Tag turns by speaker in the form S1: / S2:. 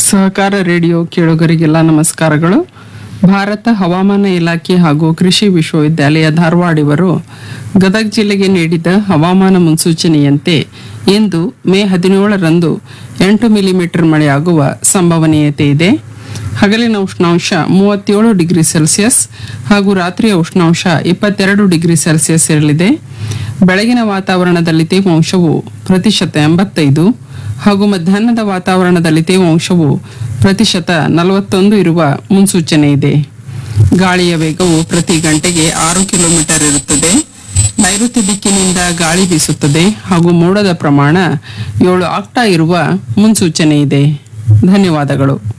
S1: ಸಹಕಾರ ರೇಡಿಯೋ ಕೇಳುಗರಿಗೆಲ್ಲ ನಮಸ್ಕಾರಗಳು ಭಾರತ ಹವಾಮಾನ ಇಲಾಖೆ ಹಾಗೂ ಕೃಷಿ ವಿಶ್ವವಿದ್ಯಾಲಯ ಧಾರವಾಡ ಇವರು ಗದಗ ಜಿಲ್ಲೆಗೆ ನೀಡಿದ ಹವಾಮಾನ ಮುನ್ಸೂಚನೆಯಂತೆ ಇಂದು ಮೇ ಹದಿನೇಳರಂದು ಎಂಟು ಮಿಲಿಮೀಟರ್ ಮಳೆಯಾಗುವ ಸಂಭವನೀಯತೆ ಇದೆ ಹಗಲಿನ ಉಷ್ಣಾಂಶ ಮೂವತ್ತೇಳು ಡಿಗ್ರಿ ಸೆಲ್ಸಿಯಸ್ ಹಾಗೂ ರಾತ್ರಿಯ ಉಷ್ಣಾಂಶ ಇಪ್ಪತ್ತೆರಡು ಡಿಗ್ರಿ ಸೆಲ್ಸಿಯಸ್ ಇರಲಿದೆ ಬೆಳಗಿನ ವಾತಾವರಣದಲ್ಲಿ ತೇವಾಂಶವು ಪ್ರತಿಶತ ಎಂಬತ್ತೈದು ಹಾಗೂ ಮಧ್ಯಾಹ್ನದ ವಾತಾವರಣದಲ್ಲಿ ತೇವಾಂಶವು ಪ್ರತಿಶತ ನಲವತ್ತೊಂದು ಇರುವ ಮುನ್ಸೂಚನೆ ಇದೆ ಗಾಳಿಯ ವೇಗವು ಪ್ರತಿ ಗಂಟೆಗೆ ಆರು ಕಿಲೋಮೀಟರ್ ಇರುತ್ತದೆ ನೈಋತ್ಯ ದಿಕ್ಕಿನಿಂದ ಗಾಳಿ ಬೀಸುತ್ತದೆ ಹಾಗೂ ಮೋಡದ ಪ್ರಮಾಣ ಏಳು ಆಕ್ಟಾ ಇರುವ ಮುನ್ಸೂಚನೆ ಇದೆ ಧನ್ಯವಾದಗಳು